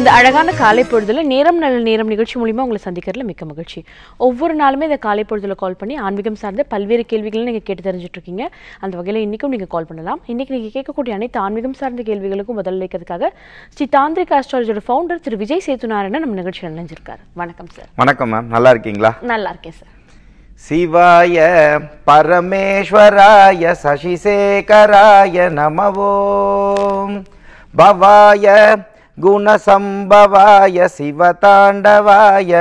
இந்த அழகான காலை பொழுதுல நேரம் நல்ல நேரம் நிகழ்ச்சி மூலியமா உங்களை சந்திக்கிறதுல மிக்க மகிழ்ச்சி ஒவ்வொரு நாளுமே இந்த காலை பொழுதுல கால் பண்ணி ஆன்மீகம் சார்ந்த பல்வேறு கேள்விகளை நீங்க கேட்டு தெரிஞ்சுட்டு இருக்கீங்க அந்த வகையில இன்னைக்கும் நீங்க கால் பண்ணலாம் இன்னைக்கு நீங்க கேட்கக்கூடிய அனைத்து ஆன்மீகம் சார்ந்த கேள்விகளுக்கும் பதில் அளிக்கிறதுக்காக ஸ்ரீ தாந்திரிக் ஆஸ்ட்ராலஜியோட ஃபவுண்டர் திரு விஜய் சேத்துநாராயணன் நம்ம நிகழ்ச்சியில் நினைஞ்சிருக்காரு வணக்கம் சார் வணக்கம் மேம் நல்லா இருக்கீங்களா நல்லா இருக்கேன் சார் சிவாய பரமேஸ்வராய சசிசேகராய நமவோம் பவாய குணசம்பவாய சிவதாண்டவாய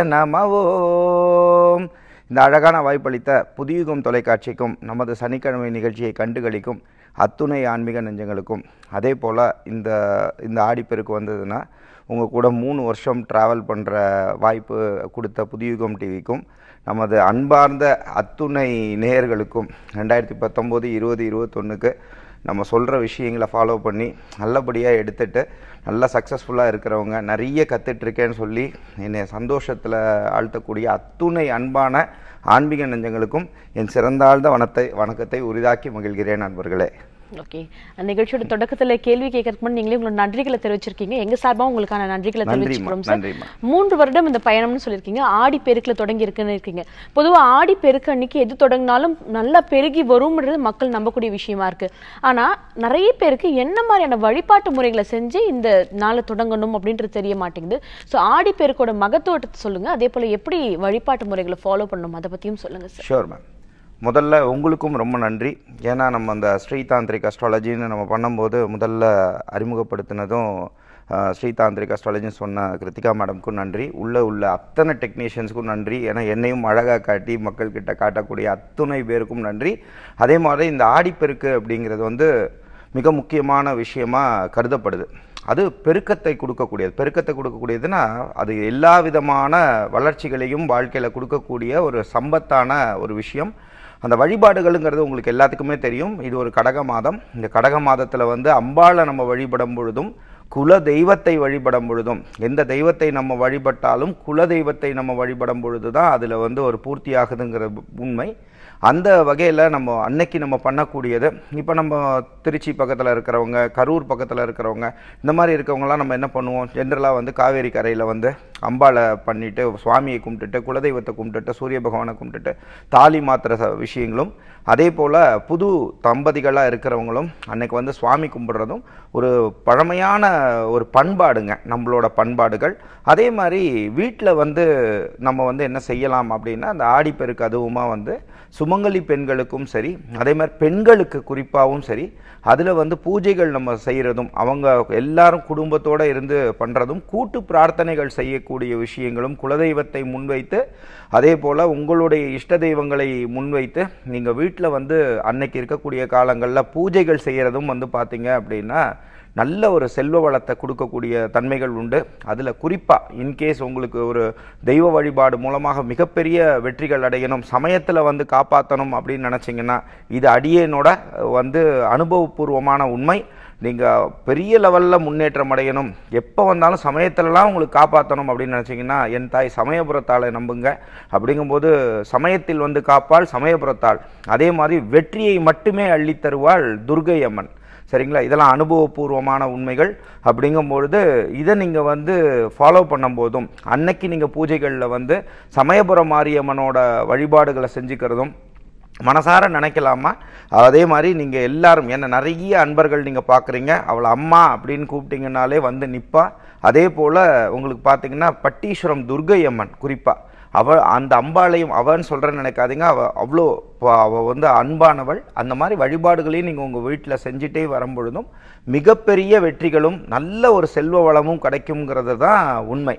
நமவோம் இந்த அழகான வாய்ப்பளித்த புதியுகம் தொலைக்காட்சிக்கும் நமது சனிக்கிழமை நிகழ்ச்சியை கண்டுகளிக்கும் அத்துணை ஆன்மீக நெஞ்சங்களுக்கும் அதே போல் இந்த இந்த ஆடிப்பெருக்கு வந்ததுன்னா உங்கள் கூட மூணு வருஷம் ட்ராவல் பண்ணுற வாய்ப்பு கொடுத்த புதியுகம் டிவிக்கும் நமது அன்பார்ந்த அத்துணை நேயர்களுக்கும் ரெண்டாயிரத்தி பத்தொம்போது இருபது இருபத்தொன்னுக்கு நம்ம சொல்கிற விஷயங்களை ஃபாலோ பண்ணி நல்லபடியாக எடுத்துட்டு நல்லா சக்ஸஸ்ஃபுல்லாக இருக்கிறவங்க நிறைய கற்றுட்ருக்கேன்னு சொல்லி என்னை சந்தோஷத்தில் ஆழ்த்தக்கூடிய அத்துணை அன்பான ஆன்மீக நெஞ்சங்களுக்கும் என் சிறந்தாழ்ந்த வனத்தை வணக்கத்தை உரிதாக்கி மகிழ்கிறேன் நண்பர்களே ஓகே அந்த நிகழ்ச்சியோட தொடக்கத்துல கேள்வி கேட்கறதுக்கு முன்னாடி நீங்களே உங்களோட நன்றிகளை தெரிவிச்சிருக்கீங்க எங்க சார்பா உங்களுக்கான நன்றிகளை நன்றிம்மா, தெரிவிச்சுக்கிறோம் சார் நன்றிம்மா. மூன்று வருடம் இந்த பயணம்னு சொல்லியிருக்கீங்க ஆடி பெருக்குல தொடங்கி இருக்குன்னு இருக்கீங்க பொதுவா ஆடி பெருக்கு அன்னைக்கு எது தொடங்கினாலும் நல்லா பெருகி வரும்ன்றது மக்கள் நம்பக்கூடிய விஷயமா இருக்கு ஆனா நிறைய பேருக்கு என்ன மாதிரியான வழிபாட்டு முறைகளை செஞ்சு இந்த நாளை தொடங்கணும் அப்படின்றது தெரிய மாட்டேங்குது ஸோ ஆடி பெருக்கோட மகத்துவத்தை சொல்லுங்க அதே போல எப்படி வழிபாட்டு முறைகளை ஃபாலோ பண்ணணும் அதை பத்தியும் சொல்லுங்க சார் ஷூர் மேம் முதல்ல உங்களுக்கும் ரொம்ப நன்றி ஏன்னா நம்ம அந்த ஸ்ரீதாந்திரிக் அஸ்ட்ராலஜின்னு நம்ம பண்ணும்போது முதல்ல அறிமுகப்படுத்தினதும் அஹ், ஸ்ரீதாந்திரிக் அஸ்ட்ராலஜின்னு சொன்ன கிருத்திகா மேடம்க்கும் நன்றி உள்ள உள்ள அத்தனை டெக்னீஷியன்ஸ்க்கும் நன்றி ஏன்னா என்னையும் அழகாக காட்டி மக்கள்கிட்ட காட்டக்கூடிய அத்துணை பேருக்கும் நன்றி அதே மாதிரி இந்த ஆடிப்பெருக்கு அப்படிங்கிறது வந்து மிக முக்கியமான விஷயமா கருதப்படுது அது பெருக்கத்தை கொடுக்கக்கூடியது பெருக்கத்தை கொடுக்கக்கூடியதுன்னா அது எல்லா விதமான வளர்ச்சிகளையும் வாழ்க்கையில் கொடுக்கக்கூடிய ஒரு சம்பத்தான ஒரு விஷயம் அந்த வழிபாடுகளுங்கிறது உங்களுக்கு எல்லாத்துக்குமே தெரியும் இது ஒரு கடக மாதம் இந்த கடக மாதத்தில் வந்து அம்பாளை நம்ம வழிபடும் பொழுதும் குல தெய்வத்தை வழிபடும் பொழுதும் எந்த தெய்வத்தை நம்ம வழிபட்டாலும் குல தெய்வத்தை நம்ம வழிபடும் பொழுது தான் அதில் வந்து ஒரு பூர்த்தியாகுதுங்கிற உண்மை அந்த வகையில் நம்ம அன்னைக்கு நம்ம பண்ணக்கூடியது இப்போ நம்ம திருச்சி பக்கத்தில் இருக்கிறவங்க கரூர் பக்கத்தில் இருக்கிறவங்க இந்த மாதிரி இருக்கவங்கலாம் நம்ம என்ன பண்ணுவோம் ஜென்ரலாக வந்து காவேரி கரையில் வந்து அம்பாளை பண்ணிட்டு சுவாமியை கும்பிட்டுட்டு குலதெய்வத்தை கும்பிட்டுட்டு சூரிய பகவானை கும்பிட்டுட்டு தாலி மாத்திர ச- விஷயங்களும் அதே போல் புது தம்பதிகளாக இருக்கிறவங்களும் அன்னைக்கு வந்து சுவாமி கும்பிடுறதும் ஒரு பழமையான ஒரு பண்பாடுங்க நம்மளோட பண்பாடுகள் அதே மாதிரி வீட்டில் வந்து நம்ம வந்து என்ன செய்யலாம் அப்படின்னா அந்த ஆடிப்பெருக்கு அதுவுமா வந்து சுமங்கலி பெண்களுக்கும் சரி அதே மாதிரி பெண்களுக்கு குறிப்பாகவும் சரி அதில் வந்து பூஜைகள் நம்ம செய்கிறதும் அவங்க எல்லாரும் குடும்பத்தோடு இருந்து பண்ணுறதும் கூட்டு பிரார்த்தனைகள் செய்யக்கூடிய விஷயங்களும் குலதெய்வத்தை முன்வைத்து அதே போல் உங்களுடைய இஷ்ட தெய்வங்களை முன்வைத்து நீங்கள் வீட்டில் வந்து அன்னைக்கு இருக்கக்கூடிய காலங்களில் பூஜைகள் செய்கிறதும் வந்து பார்த்தீங்க அப்படின்னா நல்ல ஒரு செல்வ வளத்தை கொடுக்கக்கூடிய தன்மைகள் உண்டு அதில் குறிப்பாக இன்கேஸ் உங்களுக்கு ஒரு தெய்வ வழிபாடு மூலமாக மிகப்பெரிய வெற்றிகள் அடையணும் சமயத்தில் வந்து காப்பாற்றணும் அப்படின்னு நினச்சிங்கன்னா இது அடியேனோட வந்து அனுபவபூர்வமான உண்மை நீங்கள் பெரிய லெவலில் முன்னேற்றம் அடையணும் எப்போ வந்தாலும் சமயத்திலலாம் உங்களுக்கு காப்பாற்றணும் அப்படின்னு நினச்சிங்கன்னா என் தாய் சமயபுரத்தாளை நம்புங்க அப்படிங்கும்போது சமயத்தில் வந்து காப்பாள் சமயபுரத்தாள் அதே மாதிரி வெற்றியை மட்டுமே அள்ளித் தருவாள் துர்கை அம்மன் சரிங்களா இதெல்லாம் அனுபவபூர்வமான உண்மைகள் அப்படிங்கும்பொழுது இதை நீங்கள் வந்து ஃபாலோ பண்ணும்போதும் அன்னைக்கு நீங்கள் பூஜைகளில் வந்து சமயபுரம் மாரியம்மனோட வழிபாடுகளை செஞ்சுக்கிறதும் மனசார நினைக்கலாமா அதே மாதிரி நீங்கள் எல்லாரும் என்ன நிறைய அன்பர்கள் நீங்கள் பார்க்குறீங்க அவளை அம்மா அப்படின்னு கூப்பிட்டீங்கனாலே வந்து நிற்பா அதே போல் உங்களுக்கு பார்த்தீங்கன்னா பட்டீஸ்வரம் துர்கை அம்மன் குறிப்பாக அவ அந்த அம்பாளையும் அவன்னு சொல்கிறேன்னு நினைக்காதீங்க அவள் அவ்வளோ ப- அவ வந்து அன்பானவள் அந்த மாதிரி வழிபாடுகளையும் நீங்கள் உங்கள் வீட்டில் செஞ்சுட்டே வரும்பொழுதும் மிகப்பெரிய வெற்றிகளும் நல்ல ஒரு செல்வ வளமும் கிடைக்குங்கிறது தான் உண்மை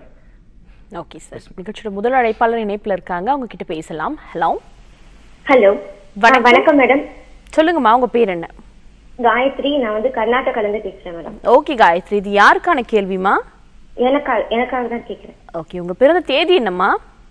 ஓகே சார் நிகழ்ச்சியோட முதல் அழைப்பாளர் இணைப்புல இருக்காங்க அவங்க கிட்ட பேசலாம் ஹலோ ஹலோ வணக்கம். வணக்கம் மேடம் சொல்லுங்கம்மா உங்க பேர் என்ன காயத்ரி நான் வந்து கர்நாடகால இருந்து பேசுறேன் மேடம் ஓகே காயத்ரி இது யாருக்கான கேள்விமா எனக்கா எனக்காக தான் கேக்குறேன் ஓகே உங்க பிறந்த தேதி என்னம்மா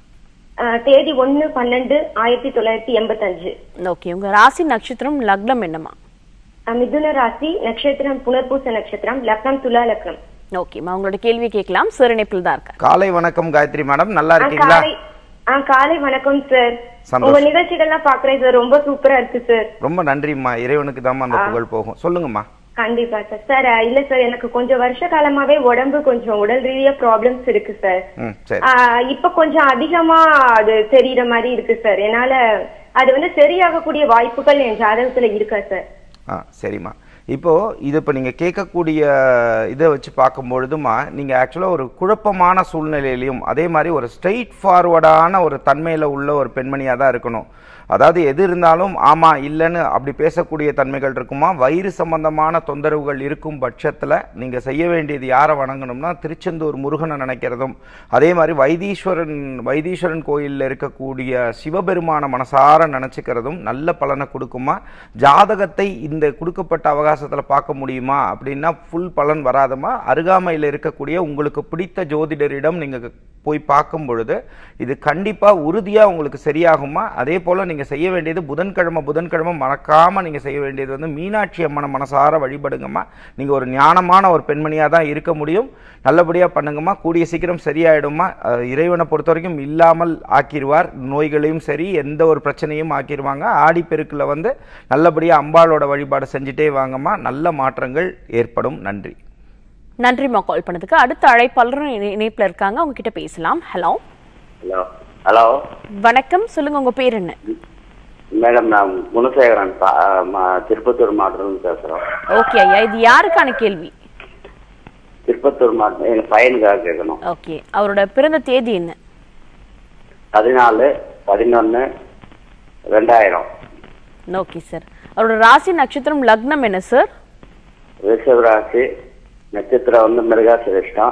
ஆஹ் தேதி ஒன்னு பன்னெண்டு ஆயிரத்தி தொள்ளாயிரத்தி எண்பத்தஞ்சு ஓகே உங்க ராசி நட்சத்திரம் லக்னம் என்னம்மா ஆஹ் மிதுன ராசி நட்சத்திரம் புனர்பூச நட்சத்திரம் லக்னம் துலா லக்னம் ஓகேம்மா உங்களோட கேள்வி கேட்கலாம் சிறநிப்பில் தான் இருக்கார் காலை வணக்கம் காயத்ரி மேடம் நல்லா ஆஹ் இருக்கீங்களா காலை ஆஹ் காலை வணக்கம் சார் சந்தோஷம். உங்க நிகழ்ச்சிகள்லாம் பாக்குறேன் சார் ரொம்ப சூப்பரா இருக்கு சார் ரொம்ப நன்றிம்மா இறைவனுக்கு தாம்மா அந்த புகழ் போகும் சொல்லுங்கம்மா கண்டிப்பா சார் சார் அஹ், இல்ல சார் எனக்கு கொஞ்சம் வருஷ காலமாவே உடம்பு கொஞ்சம் உடல் ரீதியா ப்ராப்ளம்ஸ் இருக்கு சார் ம் சரி ஆஹ் இப்ப கொஞ்சம் அதிகமா அது தெரியுற மாதிரி இருக்கு சார் என்னால அது வந்து சரியாகக்கூடிய வாய்ப்புகள் என் ஜாதகத்துல இருக்கா சார் ஆ சரிம்மா இப்போது இது இப்போ நீங்கள் கேட்கக்கூடிய இதை வச்சு பார்க்கும்பொழுதுமா நீங்கள் ஆக்சுவலாக ஒரு குழப்பமான சூழ்நிலையிலையும் அதே மாதிரி ஒரு ஸ்ட்ரெயிட் ஃபார்வர்டான ஒரு தன்மையில் உள்ள ஒரு பெண்மணியாக தான் இருக்கணும் அதாவது எது இருந்தாலும் ஆமாம் இல்லைன்னு அப்படி பேசக்கூடிய தன்மைகள் இருக்குமா வயிறு சம்பந்தமான தொந்தரவுகள் இருக்கும் பட்சத்தில் நீங்கள் செய்ய வேண்டியது யாரை வணங்கணும்னா திருச்செந்தூர் முருகனை நினைக்கிறதும் அதே மாதிரி வைத்தீஸ்வரன் வைத்தீஸ்வரன் கோயிலில் இருக்கக்கூடிய சிவபெருமான மனசார நினச்சிக்கிறதும் நல்ல பலனை கொடுக்குமா ஜாதகத்தை இந்த கொடுக்கப்பட்ட அவகாசத்தில் பார்க்க முடியுமா அப்படின்னா ஃபுல் பலன் வராதமா அருகாமையில் இருக்கக்கூடிய உங்களுக்கு பிடித்த ஜோதிடரிடம் நீங்கள் போய் பார்க்கும் பொழுது இது கண்டிப்பாக உறுதியாக உங்களுக்கு சரியாகுமா அதே போல் நீங்கள் செய்ய வேண்டியது புதன்கிழமை புதன்கிழமை மறக்காமல் நீங்கள் செய்ய வேண்டியது வந்து மீனாட்சி அம்மனை மனசார வழிபடுங்கம்மா நீங்கள் ஒரு ஞானமான ஒரு பெண்மணியாக தான் இருக்க முடியும் நல்லபடியாக பண்ணுங்கம்மா கூடிய சீக்கிரம் சரியாயிடுமா அஹ் இறைவனை பொறுத்த வரைக்கும் இல்லாமல் ஆக்கிடுவார் நோய்களையும் சரி எந்த ஒரு பிரச்சனையும் ஆக்கிடுவாங்க ஆடிப்பெருக்கில் வந்து நல்லபடியாக அம்பாளோட வழிபாடு செஞ்சுட்டே வாங்கம்மா நல்ல மாற்றங்கள் ஏற்படும் நன்றி நன்றிம்மா கால் பண்ணதுக்கு அடுத்த அழைப்பாளரும் இணை- இணைப்புல இருக்காங்க அவங்க கிட்ட பேசலாம் ஹலோ ஹலோ ஹலோ வணக்கம் சொல்லுங்க உங்க பேர் என்ன மேடம் நான் குணசேகரன் பா- மா- திருப்பத்தூர் மாவட்டத்தில் பேசுகிறோம் ஓகே ஐயா இது யாருக்கான கேள்வி திருப்பத்தூர் மாவட்டம் எங்கள் பையனுக்காக கேட்கணும் ஓகே அவரோட பிறந்த தேதி என்ன பதினாலு பதினொன்று ரெண்டாயிரம் ஓகே சார் அவரோட ராசி நட்சத்திரம் லக்னம் என்ன சார் ரிஷபராசி நட்சத்திரம் வந்து மிருகாசிரிஷ்டம்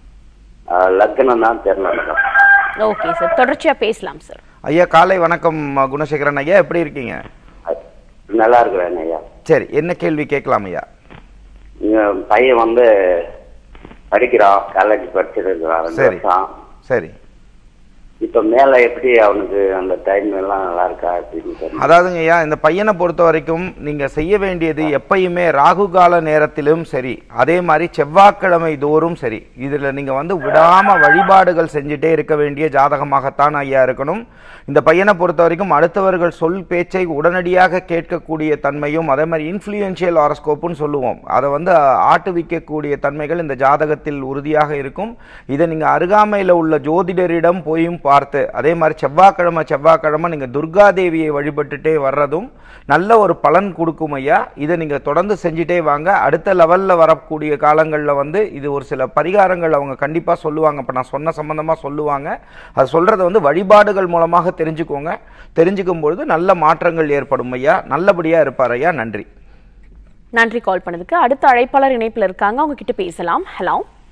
லக்னம் தான் தெரியல மேடம் ஓகே சார் தொடர்ச்சியா பேசலாம் சார் ஐயா காலை வணக்கம் குணசேகரன் ஐயா எப்படி இருக்கீங்க அஹ், நல்லா இருக்கிறேன் ஐயா சரி என்ன கேள்வி கேட்கலாம் ஐயா எங்கள் பையன் வந்து படிக்கிறான் காலேஜ் படிச்சுட்டு இருக்கிறான் ரெண்டு சரி வருஷம் சரி இப்போ மேலே எப்படி அவனுக்கு அந்த டைம் எல்லாம் நல்லா இருக்கா அப்படின்னு தெரியல அதாவதுங்க ஐயா இந்த பையனை பொறுத்த வரைக்கும் நீங்க செய்ய வேண்டியது எப்பயுமே ராகு கால நேரத்திலும் சரி அதே மாதிரி செவ்வாய்க்கிழமை தோறும் சரி இதுல நீங்க வந்து விடாம வழிபாடுகள் செஞ்சுட்டே இருக்க வேண்டிய ஜாதகமாகத்தான் ஐயா இருக்கணும் இந்த பையனை பொறுத்த வரைக்கும் அடுத்தவர்கள் சொல் பேச்சை உடனடியாக கேட்கக்கூடிய தன்மையும் அதே மாதிரி இன்ஃப்ளூயன்ஷியல் ஹாரஸ்கோப்புன்னு சொல்லுவோம் அதை வந்து ஆட்டுவிக்கக்கூடிய தன்மைகள் இந்த ஜாதகத்தில் உறுதியாக இருக்கும் இதை நீங்க அருகாமையில் உள்ள ஜோதிடரிடம் போயும் பார்த்து அதே மாதிரி செவ்வாய்க்கிழமை செவ்வாய்க்கிழமை நீங்க துர்கா தேவியை வழிபட்டுட்டே வர்றதும் நல்ல ஒரு பலன் கொடுக்கும் ஐயா இதை நீங்க தொடர்ந்து செஞ்சுட்டே வாங்க அடுத்த லெவல்ல வரக்கூடிய காலங்களில் வந்து இது ஒரு சில பரிகாரங்கள் அவங்க கண்டிப்பா சொல்லுவாங்க இப்போ நான் சொன்ன சம்பந்தமா சொல்லுவாங்க அது சொல்றதை வந்து வழிபாடுகள் மூலமாக தெரிஞ்சுக்கோங்க தெரிஞ்சுக்கும் பொழுது நல்ல மாற்றங்கள் ஏற்படும் ஐயா நல்லபடியா இருப்பார் ஐயா நன்றி நன்றி கால் பண்ணதுக்கு அடுத்த அழைப்பாளர் இணைப்புல இருக்காங்க அவங்க கிட்ட பேசலாம் ஹலோ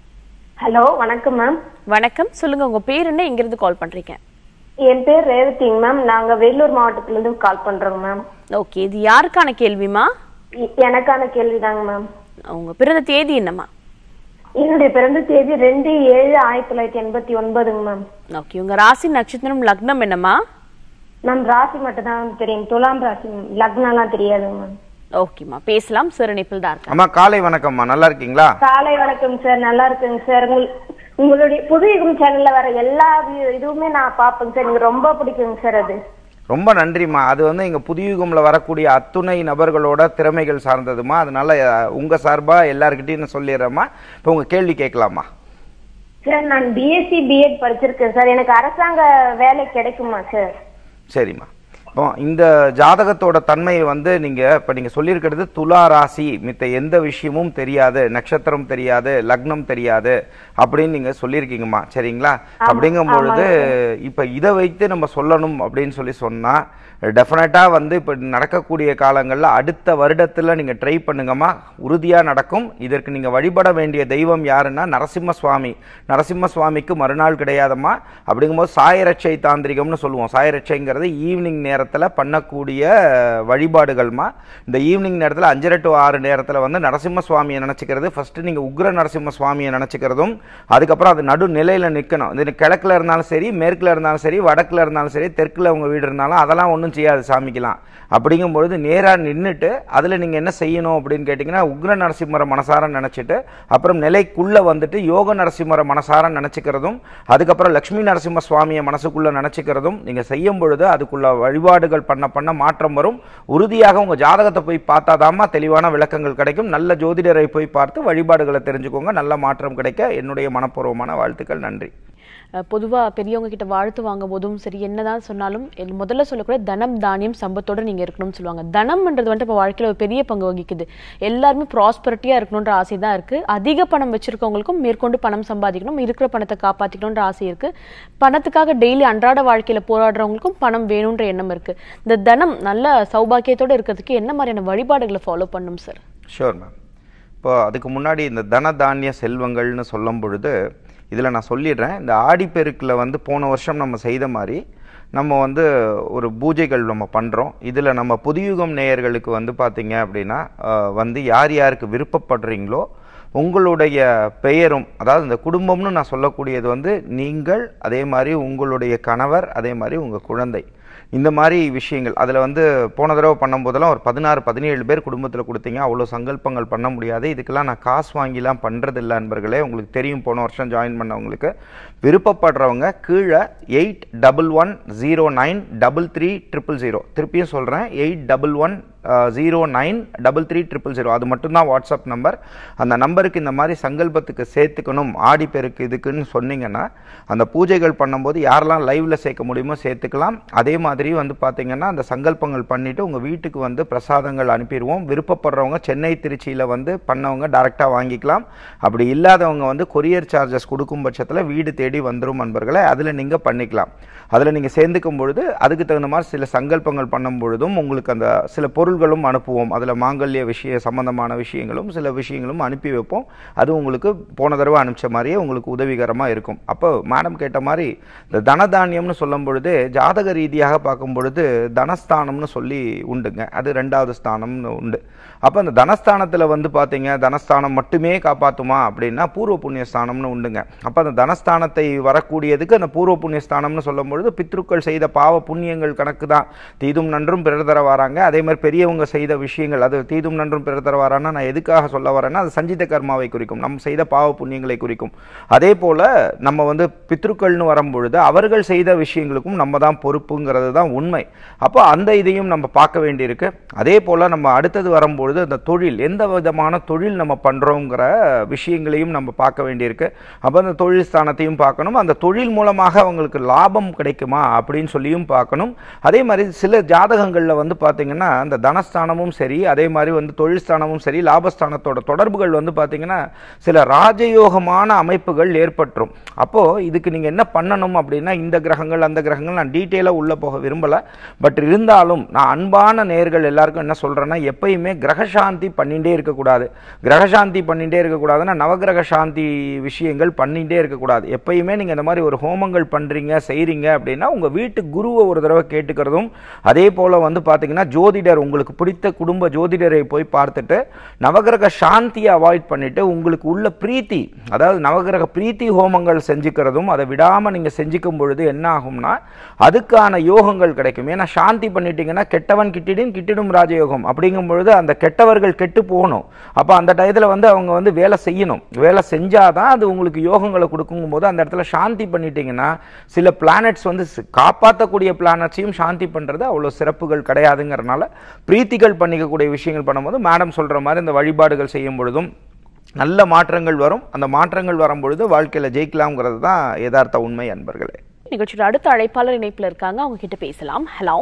ஹலோ வணக்கம் மேம் வணக்கம் சொல்லுங்க உங்க பேர் என்ன இங்க இருந்து கால் பண்றீங்க என் பேர் ரேவதிங்க மேம் நாங்க வேலூர் மாவட்டத்துல இருந்து கால் பண்றோங்க மேம் ஓகே இது யாருக்கான கேள்விமா இ- எனக்கான கேள்விதாங்க மேம் உங்க பிறந்த தேதி என்னம்மா என்னுடைய பிறந்த தேதி ரெண்டு ஏழு ஆயிரத்தி தொள்ளாயிரத்தி எண்பத்தி ஒன்பதுங்க மேம் ஓகே உங்க ராசி நட்சத்திரம் லக்னம் என்னம்மா மேம் ராசி மட்டும் தான் தெரியும் துலாம் ராசி ma'am. லக்னம்லாம் தெரியாதுங்க மேம் ஓகேம்மா பேசலாம் சார் இணைப்பில் தான் இருக்கேன் அம்மா காலை வணக்கம்மா நல்லா இருக்கீங்களா காலை வணக்கம் சார் நல்லா இருக்குங்க சார் உங்கள் உங்களுடைய புது யுகம் சேனல்ல வர எல்லா வி- இதுவுமே நான் பார்ப்பேங்க சார் எனக்கு ரொம்ப பிடிக்குங்க சார் அது ரொம்ப நன்றிம்மா அது வந்து எங்கள் புதியுகமில் வரக்கூடிய அத்துணை நபர்களோட திறமைகள் சார்ந்ததுமா அதனால அஹ், உங்க சார்பா எல்லாருக்கிட்டையும் நான் சொல்லிடுறேம்மா இப்போ உங்க கேள்வி கேட்கலாமா சார் நான் பிஎஸ்சி பிஎட் படிச்சிருக்கேன் சார் எனக்கு அரசாங்க வேலை கிடைக்குமா சார் சரிம்மா இப்போ இந்த ஜாதகத்தோட தன்மையை வந்து நீங்க இப்ப நீங்க சொல்லியிருக்கிறது துலா ராசி மித்த எந்த விஷயமும் தெரியாது நட்சத்திரம் தெரியாது லக்னம் தெரியாது அப்படின்னு நீங்க சொல்லியிருக்கீங்கம்மா சரிங்களா அப்படிங்கும் பொழுது இப்ப இதை வைத்து நம்ம சொல்லணும் அப்படின்னு சொல்லி சொன்னா டெஃபினட்டாக வந்து இப்போ நடக்கக்கூடிய காலங்களில் அடுத்த வருடத்தில் நீங்கள் ட்ரை பண்ணுங்கம்மா உறுதியாக நடக்கும் இதற்கு நீங்கள் வழிபட வேண்டிய தெய்வம் யாருன்னா நரசிம்ம சுவாமி நரசிம்ம சுவாமிக்கு மறுநாள் கிடையாதம்மா அப்படிங்கும்போது சாயரட்சை தாந்திரிகம்னு சொல்லுவோம் சாயரட்சைங்கிறது ஈவினிங் நேரத்தில் பண்ணக்கூடிய வழிபாடுகள்மா இந்த ஈவினிங் நேரத்தில் அஞ்சரை டு ஆறு நேரத்தில் வந்து நரசிம்ம சுவாமியை நினச்சிக்கிறது ஃபஸ்ட்டு நீங்கள் உக்ர நரசிம்ம சுவாமியை நினச்சிக்கிறதும் அதுக்கப்புறம் அது நடு நிலையில் நிற்கணும் இது கிழக்கில் இருந்தாலும் சரி மேற்கில் இருந்தாலும் சரி வடக்கில் இருந்தாலும் சரி தெற்கில் உங்கள் வீடு இருந்தாலும் அதெல்லாம் ஒன்றும் செய்யாது சாமிக்கலாம் அப்படிங்கும் பொழுது நேராக நின்றுட்டு அதில் நீங்கள் என்ன செய்யணும் அப்படின்னு கேட்டிங்கன்னா உக்ர நரசிம்மரை மனசார நினச்சிட்டு அப்புறம் நிலைக்குள்ளே வந்துட்டு யோக நரசிம்மரை மனசார நினச்சிக்கிறதும் அதுக்கப்புறம் லக்ஷ்மி நரசிம்ம சுவாமியை மனசுக்குள்ளே நினச்சிக்கிறதும் நீங்கள் செய்யும் பொழுது அதுக்குள்ள வழிபாடு வழிபாடுகள் பண்ண பண்ண மாற்றம் வரும் உறுதியாக உங்க ஜாதகத்தை போய் பார்த்தாதாம்மா தெளிவான விளக்கங்கள் கிடைக்கும் நல்ல ஜோதிடரை போய் பார்த்து வழிபாடுகளை தெரிஞ்சுக்கோங்க நல்ல மாற்றம் கிடைக்க என்னுடைய மனப்பூர்வமான வாழ்த்துக்கள் நன்றி அஹ் பொதுவா பெரியவங்க கிட்ட வாழ்த்து வாங்கும் போதும் சரி என்னதான் சொன்னாலும் எல்- முதல்ல சொல்லக்கூட தனம் தானியம் சம்பத்தோட நீங்க இருக்கணும்னு சொல்லுவாங்க தனம்ன்றது வந்துட்டு இப்போ வாழ்க்கையில ஒரு பெரிய பங்கு வகிக்குது எல்லாருமே ப்ராஸ்பரிட்டியா இருக்கணுன்ற ஆசை தான் இருக்கு அதிக பணம் வச்சிருக்கவங்களுக்கும் மேற்கொண்டு பணம் சம்பாதிக்கணும் இருக்கிற பணத்தை காப்பாத்திக்கணுன்ற ஆசை இருக்கு பணத்துக்காக டெய்லி அன்றாட வாழ்க்கையில போராடுறவங்களுக்கும் பணம் வேணுன்ற எண்ணம் இருக்கு இந்த தனம் நல்ல சௌபாக்கியத்தோட இருக்கிறதுக்கு என்ன மாதிரியான வழிபாடுகளை ஃபாலோ பண்ணணும் சார் ஷூர் மேம் இப்போ அதுக்கு முன்னாடி இந்த தன தானிய செல்வங்கள்னு சொல்லும் பொழுது இதில் நான் சொல்லிடுறேன் இந்த ஆடிப்பெருக்கில் வந்து போன வருஷம் நம்ம செய்த மாதிரி நம்ம வந்து ஒரு பூஜைகள் நம்ம பண்ணுறோம் இதில் நம்ம புதியுகம் நேயர்களுக்கு வந்து பார்த்தீங்க அப்படின்னா அஹ், வந்து யார் யாருக்கு விருப்பப்படுறீங்களோ உங்களுடைய பெயரும் அதாவது இந்த குடும்பம்னு நான் சொல்லக்கூடியது வந்து நீங்கள் அதே மாதிரி உங்களுடைய கணவர் அதே மாதிரி உங்கள் குழந்தை இந்த மாதிரி விஷயங்கள் அதில் வந்து போன தடவை பண்ணும்போதெல்லாம் ஒரு பதினாறு பதினேழு பேர் குடும்பத்தில் கொடுத்தீங்க அவ்வளோ சங்கல்பங்கள் பண்ண முடியாது இதுக்கெல்லாம் நான் காசு வாங்கிலாம் பண்ணுறதில்ல நண்பர்களே உங்களுக்கு தெரியும் போன வருஷம் ஜாயின் பண்ணவங்களுக்கு விருப்பப்படுறவங்க கீழே eight double one zero nine double three triple zero திருப்பியும் சொல்கிறேன் eight double one zero nine double three triple zero அது மட்டும்தான் வாட்ஸ்அப் நம்பர் அந்த நம்பருக்கு இந்த மாதிரி சங்கல்பத்துக்கு சேர்த்துக்கணும் ஆடி பெருக்கு இதுக்குன்னு சொன்னீங்கன்னா அந்த பூஜைகள் பண்ணும்போது யாரெல்லாம் லைவ்ல சேர்க்க முடியுமோ சேர்த்துக்கலாம் அதே மாதிரி வந்து பார்த்தீங்கன்னா அந்த சங்கல்பங்கள் பண்ணிட்டு உங்கள் வீட்டுக்கு வந்து பிரசாதங்கள் அனுப்பிடுவோம் விருப்பப்படுறவங்க சென்னை திருச்சியில் வந்து பண்ணவங்க டைரெக்டாக வாங்கிக்கலாம் அப்படி இல்லாதவங்க வந்து கொரியர் சார்ஜஸ் கொடுக்கும் பட்சத்தில் வீடு தேடி வந்துடும் நண்பர்களே அதில் நீங்கள் பண்ணிக்கலாம் அதில் நீங்கள் சேர்ந்துக்கும் பொழுது அதுக்கு தகுந்த மாதிரி சில சங்கல்பங்கள் பண்ணும் பொழுதும் உங்களுக்கு அந்த சில பொருள்களும் அனுப்புவோம் அதில் மாங்கல்ய விஷய சம்பந்தமான விஷயங்களும் சில விஷயங்களும் அனுப்பி வைப்போம் அது உங்களுக்கு போன தடவை அனுப்பிச்ச மாதிரியே உங்களுக்கு உதவிகரமாக இருக்கும் அப்போ மேடம் கேட்ட மாதிரி இந்த தனதானியம்னு சொல்லும் பொழுது ஜாதக ரீதியாக பார்க்கும் பொழுது தனஸ்தானம்னு சொல்லி உண்டுங்க அது ரெண்டாவது ஸ்தானம்னு உண்டு அப்போ அந்த தனஸ்தானத்தில் வந்து பார்த்தீங்க தனஸ்தானம் மட்டுமே காப்பாற்றுமா அப்படின்னா பூர்வ புண்ணிய ஸ்தானம்னு உண்டுங்க அப்போ அந்த தனஸ்தானத்தை வரக்கூடியதுக்கு அந்த பூர்வ புண்ணிய ஸ்தானம்னு சொல்லும் பொழுது பித்ருக்கள் செய்த பாவ புண்ணியங்கள் கணக்கு தான் தீதும் நன்றும் பிறர் தர வராங்க அதே மாதிரி பெரியவங்க செய்த விஷயங்கள் அது தீதும் நன்றும் பிறர் தர வரான்னா நான் எதுக்காக சொல்ல வரேன்னா அது சஞ்சித கர்மாவை குறிக்கும் நம்ம செய்த பாவ புண்ணியங்களை குறிக்கும் அதே போல நம்ம வந்து பித்ருக்கள்னு வரும்பொழுது அவர்கள் செய்த விஷயங்களுக்கும் நம்ம தான் பொறுப்புங்கிறது தான் உண்மை அப்போ அந்த இதையும் நம்ம பார்க்க வேண்டியிருக்கு அதே போல நம்ம அடுத்தது வரும்பொழுது அந்த தொழில் எந்த விதமான தொழில் நம்ம பண்றோங்கிற விஷயங்களையும் நம்ம பார்க்க வேண்டியிருக்கு அப்போ அந்த தொழில் ஸ்தானத்தையும் பார்க்கணும் அந்த தொழில் மூலமாக அவங்களுக்கு லாபம் கிடைக்குமா அப்படின்னு சொல்லியும் பார்க்கணும் அதே மாதிரி சில ஜாதகங்களில் வந்து பார்த்தீங்கன்னா அந்த தனஸ்தானமும் சரி அதே மாதிரி வந்து தொழில் ஸ்தானமும் சரி லாபஸ்தானத்தோட தொடர்புகள் வந்து பார்த்தீங்கன்னா சில ராஜயோகமான அமைப்புகள் ஏற்பட்டுரும் அப்போ இதுக்கு நீங்க என்ன பண்ணணும் அப்படின்னா இந்த கிரகங்கள் அந்த கிரகங்கள் நான் டீட்டெயிலாக உள்ள போக விரும்பல பட் இருந்தாலும் நான் அன்பான நேர்கள் எல்லாருக்கும் என்ன சொல்றேன்னா எப்பயுமே கிரகசாந்தி பண்ணிட்டே இருக்கக்கூடாது கிரகசாந்தி பண்ணிட்டே இருக்கக்கூடாதுன்னா நவகிரக சாந்தி விஷயங்கள் பண்ணிட்டே இருக்கக்கூடாது எப்பயுமே நீங்க இந்த மாதிரி ஒரு ஹோமங்கள் பண்றீங்க செய்றீங்க அப்படின்னா உங்க வீட்டு குருவை ஒரு தடவை கேட்டுக்கிறதும் அதே போல வந்து பாத்தீங்கன்னா ஜோதிடர் உங்களுக்கு பிடித்த குடும்ப ஜோதிடரை போய் பார்த்துட்டு நவகிரக சாந்தியை அவாய்ட் பண்ணிட்டு உங்களுக்கு உள்ள பிரீத்தி அதாவது நவகிரக பிரீத்தி ஹோமங்கள் செஞ்சுக்கிறதும் அதை விடாம நீங்க செஞ்சுக்கும் பொழுது என்ன ஆகும்னா அதுக்கான யோகங்கள் கிடைக்கும் ஏன்னா சாந்தி பண்ணிட்டீங்கன்னா கெட்டவன் கிட்டிடும் கிட்டிடும் ராஜயோகம் அப்படிங்கும் பொழுது அந்த கெட்டவர்கள் கெட்டு போகணும் அப்போ அந்த டயத்தில் வந்து அவங்க வந்து வேலை செய்யணும் வேலை செஞ்சாதான் அது உங்களுக்கு யோகங்களை கொடுக்கும் போது அந்த இடத்துல சாந்தி பண்ணிட்டீங்கன்னா சில பிளானட்ஸ் வந்து சி- காப்பாற்றக்கூடிய பிளானட்ஸையும் சாந்தி பண்றது அவ்வளோ சிறப்புகள் கிடையாதுங்கிறனால பிரீத்திகள் பண்ணிக்கக்கூடிய விஷயங்கள் பண்ணும்போது மேடம் சொல்ற மாதிரி இந்த வழிபாடுகள் செய்யும் பொழுதும் நல்ல மாற்றங்கள் வரும் அந்த மாற்றங்கள் வரும்பொழுது வாழ்க்கையில ஜெயிக்கலாம்ங்கிறது தான் யதார்த்த உண்மை அன்பர்களே நிகழ்ச்சியோட அடுத்த அழைப்பாளர் இணைப்புல இருக்காங்க அவங்க கிட்ட பேசலாம் ஹலோ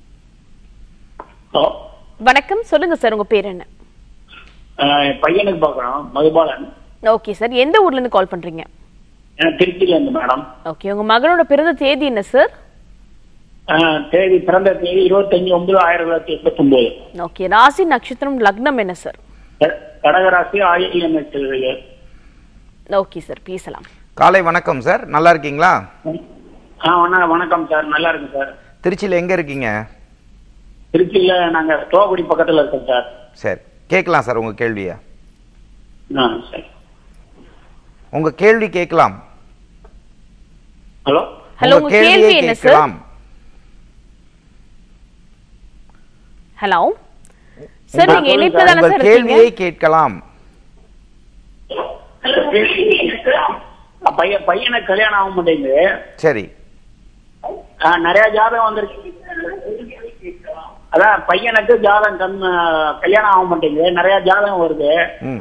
ஹலோ வணக்கம் சொல்லுங்க சார் உங்க பேர் என்ன ஆஹ் என் பையனுக்கு பார்க்குறோம் மதுபாலன் ஓகே சார் எந்த ஊர்ல இருந்து கால் பண்றீங்க எனக்கு திருச்சியில இருந்து மேடம் ஓகே உங்க மகனோட பிறந்த தேதி என்ன சார் ஆஹ் தேதி பிறந்த தேதி இருபத்தஞ்சு ஒன்பது ஆயிரத்தி தொள்ளாயிரத்தி எண்பத்தி ஒன்பது ஓகே ராசி நட்சத்திரம் லக்னம் என்ன சார் கடகராசி ஆயிரம் நட்சத்திரம் ஓகே சார் பேசலாம் காலை வணக்கம் சார் நல்லா இருக்கீங்களா ஆ வண- வணக்கம் சார் நல்லா இருக்கு சார் திருச்சியில் எங்க இருக்கீங்க திருச்சியில நாங்க தோகுடி பக்கத்துல இருக்கோம் சார் சரி கேட்கலாம் சார் உங்க கேள்வியை ஆ சரி உங்க கேள்வி கேட்கலாம் ஹலோ ஹலோ உங்க கேள்வி கேள்வியை என்ன சார் கேட்கலாம் ஹலோ சார் நீங்க சொல்லுங்க இணைப்புல தானே உங்கள் சார் இருக்கீங்க கேள்வியை கேட்கலாம் பையன் பையனுக்கு கல்யாணம் ஆக மாட்டேங்குது சரி ஆ, நிறைய ஜாதகம் வந்திருக்கு அதான் பையனுக்கு ஜாதகம் கண் கல்யாணம் ஆக மாட்டேங்குது நிறைய ஜாதகம் வருது ம்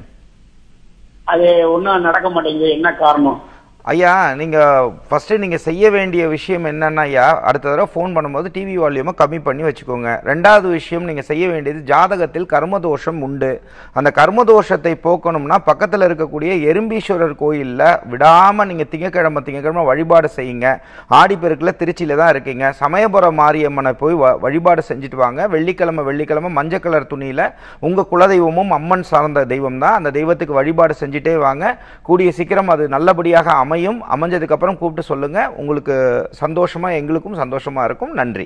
அது ஒன்றும் நடக்க மாட்டேங்குது என்ன காரணம் ஐயா நீங்கள் ஃபஸ்ட்டு நீங்கள் செய்ய வேண்டிய விஷயம் என்னன்னா ஐயா அடுத்த தடவை ஃபோன் பண்ணும்போது டிவி வால்யூமை கம்மி பண்ணி வச்சுக்கோங்க ரெண்டாவது விஷயம் நீங்கள் செய்ய வேண்டியது ஜாதகத்தில் கர்மதோஷம் உண்டு அந்த கர்மதோஷத்தை போக்கணும்னா பக்கத்தில் இருக்கக்கூடிய எறும்பீஸ்வரர் கோயிலில் விடாமல் நீங்கள் திங்கக்கிழமை திங்கக்கிழமை வழிபாடு செய்யுங்க ஆடிப்பெருக்கில் திருச்சியில் தான் இருக்கீங்க சமயபுரம் மாரியம்மனை போய் வ- வழிபாடு செஞ்சுட்டு வாங்க வெள்ளிக்கிழமை வெள்ளிக்கிழமை மஞ்சள் கலர் துணியில் உங்கள் குலதெய்வமும் அம்மன் சார்ந்த தெய்வம் தான் அந்த தெய்வத்துக்கு வழிபாடு செஞ்சுட்டே வாங்க கூடிய சீக்கிரம் அது நல்லபடியாக அமையும் அமைஞ்சதுக்கப்புறம் கூப்பிட்டு சொல்லுங்கள் உங்களுக்கு சந்தோஷமாக எங்களுக்கும் சந்தோஷமாக இருக்கும் நன்றி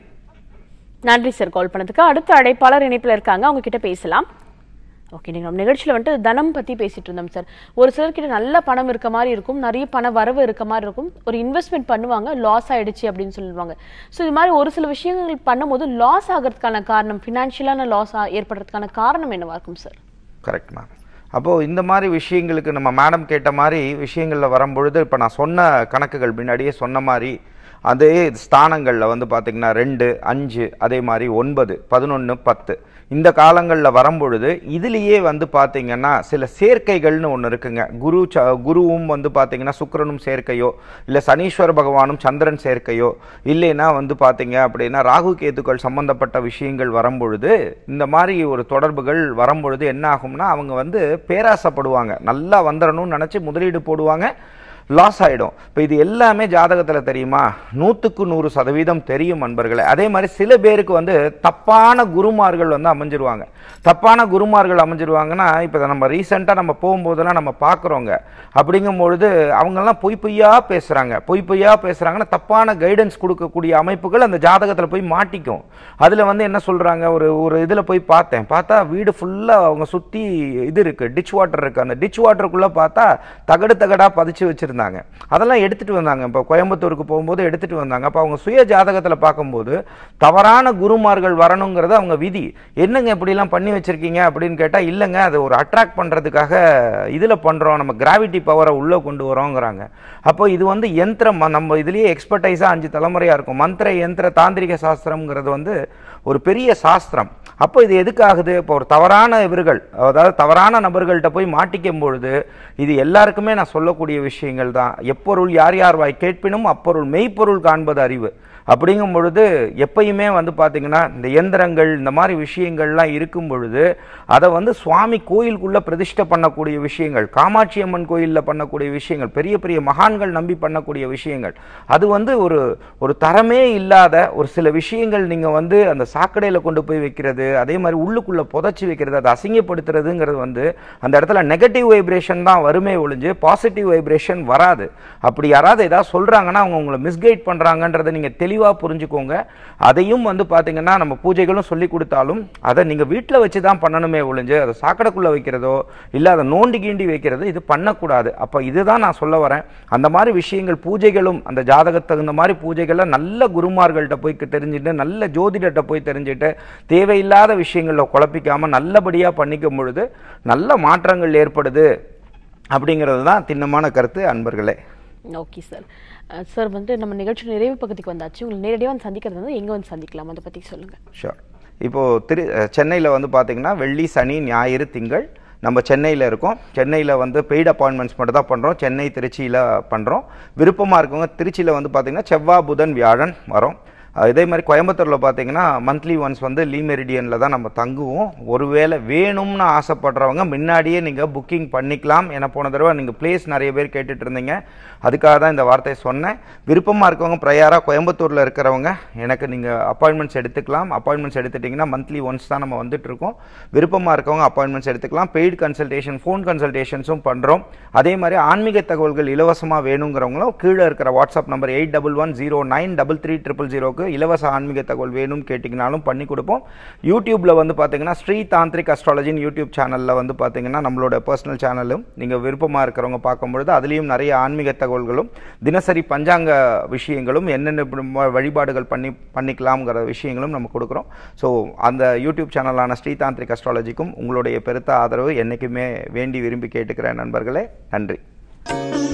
நன்றி சார் கால் பண்ணதுக்கு அடுத்த அழைப்பாளர் இணைப்புல இருக்காங்க அவங்க கிட்ட பேசலாம் ஓகே நீங்க நம்ம நிகழ்ச்சியில வந்துட்டு தனம் பத்தி பேசிட்டு இருந்தோம் சார் ஒரு சிலர்கிட்ட நல்ல பணம் இருக்க மாதிரி இருக்கும் நிறைய பண வரவு இருக்க மாதிரி இருக்கும் ஒரு இன்வெஸ்ட்மெண்ட் பண்ணுவாங்க லாஸ் ஆயிடுச்சு அப்படின்னு சொல்லுவாங்க ஸோ இது மாதிரி ஒரு சில விஷயங்கள் பண்ணும்போது லாஸ் ஆகிறதுக்கான காரணம் ஃபினான்ஷியலான லாஸ் ஏற்படுறதுக்கான காரணம் என்னவா இருக்கும் சார் கரெக்ட் மேம் அப்போது இந்த மாதிரி விஷயங்களுக்கு நம்ம மேடம் கேட்ட மாதிரி விஷயங்களில் வரும்பொழுது இப்போ நான் சொன்ன கணக்குகள் முன்னாடியே சொன்ன மாதிரி அதே ஸ்தானங்களில் வந்து பார்த்திங்கன்னா ரெண்டு அஞ்சு அதே மாதிரி ஒன்பது பதினொன்று பத்து இந்த காலங்களில் வரும்பொழுது இதுலேயே வந்து பார்த்திங்கன்னா சில சேர்க்கைகள்னு ஒன்று இருக்குங்க குரு ச குருவும் வந்து பார்த்திங்கன்னா சுக்கிரனும் சேர்க்கையோ இல்லை சனீஸ்வர பகவானும் சந்திரன் சேர்க்கையோ இல்லைன்னா வந்து பார்த்தீங்க அப்படின்னா ராகு கேத்துக்கள் சம்பந்தப்பட்ட விஷயங்கள் வரும்பொழுது இந்த மாதிரி ஒரு தொடர்புகள் வரும்பொழுது என்ன ஆகும்னா அவங்க வந்து பேராசைப்படுவாங்க நல்லா வந்துடணும்னு நினச்சி முதலீடு போடுவாங்க லாஸ் ஆகிடும் இப்போ இது எல்லாமே ஜாதகத்தில் தெரியுமா நூற்றுக்கு நூறு சதவீதம் தெரியும் நண்பர்களே அதே மாதிரி சில பேருக்கு வந்து தப்பான குருமார்கள் வந்து அமைஞ்சிருவாங்க தப்பான குருமார்கள் அமைஞ்சிருவாங்கன்னா இப்போ நம்ம ரீசெண்டாக நம்ம போகும்போதெல்லாம் நம்ம பார்க்குறோங்க அப்படிங்கும்பொழுது அவங்கெல்லாம் பொய் பொய்யா பேசுகிறாங்க பொய் பொய்யா பேசுகிறாங்கன்னா தப்பான கைடன்ஸ் கொடுக்கக்கூடிய அமைப்புகள் அந்த ஜாதகத்தில் போய் மாட்டிக்கும் அதில் வந்து என்ன சொல்கிறாங்க ஒரு ஒரு இதில் போய் பார்த்தேன் பார்த்தா வீடு ஃபுல்லாக அவங்க சுற்றி இது இருக்குது டிச் வாட்டர் இருக்குது அந்த டிச் வாட்டருக்குள்ளே பார்த்தா தகடு தகடாக பதிச்சு வச்சுருந்தாங்க அதெல்லாம் எடுத்துகிட்டு வந்தாங்க இப்போ கோயம்புத்தூருக்கு போகும்போது எடுத்துகிட்டு வந்தாங்க அப்போ அவங்க சுய ஜாதகத்தில் பார்க்கும்போது தவறான குருமார்கள் வரணுங்கிறது அவங்க விதி என்னங்க இப்படிலாம் பண்ணி வச்சுருக்கீங்க அப்படின்னு கேட்டால் இல்லைங்க அது ஒரு அட்ராக்ட் பண்ணுறதுக்காக இதில் பண்ணுறோம் நம்ம கிராவிட்டி பவரை உள்ளே கொண்டு வரோங்கிறாங்க அப்போ இது வந்து யந்திரம் நம்ம இதுலேயே எக்ஸ்பர்டைஸாக அஞ்சு தலைமுறையாக இருக்கும் மந்திர யந்திர தாந்திரிக சாஸ்திரம்ங்கிறது வந்து ஒரு பெரிய சாஸ்திரம் அப்போ இது எதுக்கு ஆகுது இப்போ ஒரு தவறான இவர்கள் அதாவது தவறான நபர்கள்ட்ட போய் மாட்டிக்கும் பொழுது இது எல்லாருக்குமே நான் சொல்லக்கூடிய விஷயங்கள் தான் எப்பொருள் யார் யார் வாய் கேட்பினும் அப்பொருள் மெய்ப்பொருள் காண்பது அறிவு அப்படிங்கும் பொழுது எப்பயுமே வந்து பார்த்தீங்கன்னா இந்த இயந்திரங்கள் இந்த மாதிரி விஷயங்கள்லாம் இருக்கும் பொழுது அதை வந்து சுவாமி கோயிலுக்குள்ளே பிரதிஷ்டை பண்ணக்கூடிய விஷயங்கள் காமாட்சி அம்மன் கோயிலில் பண்ணக்கூடிய விஷயங்கள் பெரிய பெரிய மகான்கள் நம்பி பண்ணக்கூடிய விஷயங்கள் அது வந்து ஒரு ஒரு தரமே இல்லாத ஒரு சில விஷயங்கள் நீங்கள் வந்து அந்த சாக்கடையில் கொண்டு போய் வைக்கிறது அதே மாதிரி உள்ளுக்குள்ளே புதைச்சி வைக்கிறது அதை அசிங்கப்படுத்துறதுங்கிறது வந்து அந்த இடத்துல நெகட்டிவ் வைப்ரேஷன் தான் வருமே ஒழிஞ்சு பாசிட்டிவ் வைப்ரேஷன் வராது அப்படி யாராவது ஏதாவது சொல்கிறாங்கன்னா அவங்க உங்களை மிஸ்கைட் பண்ணுறாங்கன்றதை நீங்கள் தெளிவாக புரிஞ்சுக்கோங்க அதையும் வந்து பார்த்தீங்கன்னா நம்ம பூஜைகளும் சொல்லி கொடுத்தாலும் அதை நீங்கள் வீட்டில் வச்சு தான் பண்ணணுமே ஒழிஞ்சு அதை சாக்கடைக்குள்ளே வைக்கிறதோ இல்லை அதை நோண்டி கீண்டி வைக்கிறதோ இது பண்ணக்கூடாது அப்போ இதுதான் நான் சொல்ல வரேன் அந்த மாதிரி விஷயங்கள் பூஜைகளும் அந்த ஜாதகத்துக்கு தகுந்த மாதிரி பூஜைகளை நல்ல குருமார்கள்ட்ட போய் தெரிஞ்சுட்டு நல்ல ஜோதிடர்கிட்ட போய் தெரிஞ்சுட்டு தேவையில்லாத விஷயங்களில் குழப்பிக்காமல் நல்லபடியாக பண்ணிக்கும் பொழுது நல்ல மாற்றங்கள் ஏற்படுது அப்படிங்கிறது தான் திண்ணமான கருத்து அன்பர்களே ஓகே சார் சார் வந்து நம்ம நிகழ்ச்சி நிறைவு பகுதிக்கு வந்தாச்சு உங்களை நேரடியாக வந்து சந்திக்கிறது வந்து எங்கே வந்து சந்திக்கலாம் அதை பற்றி சொல்லுங்கள் ஷோர் இப்போது திரு சென்னையில் வந்து பார்த்தீங்கன்னா வெள்ளி சனி ஞாயிறு திங்கள் நம்ம சென்னையில் இருக்கோம் சென்னையில் வந்து பெய்டு அப்பாயின்மெண்ட்ஸ் மட்டும் தான் பண்ணுறோம் சென்னை திருச்சியில் பண்ணுறோம் விருப்பமாக இருக்கவங்க திருச்சியில் வந்து பார்த்தீங்கன்னா செவ்வாய் புதன் வியாழன் வரோம் அஹ் இதே மாதிரி கோயம்புத்தூரில் பார்த்தீங்கன்னா மந்த்லி ஒன்ஸ் வந்து லீ மெரிடியனில் தான் நம்ம தங்குவோம் ஒருவேளை வேணும்னு ஆசைப்படுறவங்க முன்னாடியே நீங்கள் புக்கிங் பண்ணிக்கலாம் ஏன்னா போன தடவை நீங்கள் பிளேஸ் நிறைய பேர் கேட்டுட்டு இருந்தீங்க அதுக்காக தான் இந்த வார்த்தையை சொன்னேன் விருப்பமாக இருக்கவங்க ப்ரையாராக கோயம்புத்தூரில் இருக்கிறவங்க எனக்கு நீங்கள் அப்பாயின்மெண்ட்ஸ் எடுத்துக்கலாம் அப்பாயின்மெண்ட்ஸ் எடுத்துட்டிங்கன்னா மந்த்லி ஒன்ஸ் தான் நம்ம வந்துட்டு இருக்கோம் விருப்பமாக இருக்கவங்க அப்பாயின்மெண்ட்ஸ் எடுத்துக்கலாம் பெய்டு கன்சல்டேஷன் ஃபோன் கன்சல்டேஷன்ஸும் பண்ணுறோம் அதே மாதிரி ஆன்மீக தகவல்கள் இலவசமாக வேணுங்கிறவங்களும் கீழே இருக்கிற WhatsApp number eight double one zero nine double three triple ஜீரோக்கு இலவச ஆன்மீக தகவல் வேணும்னு கேட்டிங்கனாலும் பண்ணி கொடுப்போம் யூடியூப்பில் வந்து பார்த்தீங்கன்னா ஸ்ரீ தாந்திரிக் அஸ்ட்ராலஜின்னு யூடியூப் சேனலில் வந்து பார்த்தீங்கன்னா நம்மளோட பர்சனல் சேனலும் நீங்கள் விருப்பமாக இருக்கிறவங்க பார்க்கும்பொழுது அதுலேயும் நிறைய ஆன்மீக தகவல்களும் தினசரி பஞ்சாங்க விஷயங்களும் என்னென்ன இப்படி ம- வழிபாடுகள் பண்ணி பண்ணிக்கலாம்ங்கிற விஷயங்களும் நம்ம கொடுக்குறோம் ஸோ அந்த யூடியூப் சேனலான ஸ்ரீ தாந்திரிக் அஸ்ட்ராலஜிக்கும் உங்களுடைய பெருத்த ஆதரவு என்றைக்குமே வேண்டி விரும்பி கேட்டுக்கிறேன் நண்பர்களே நன்றி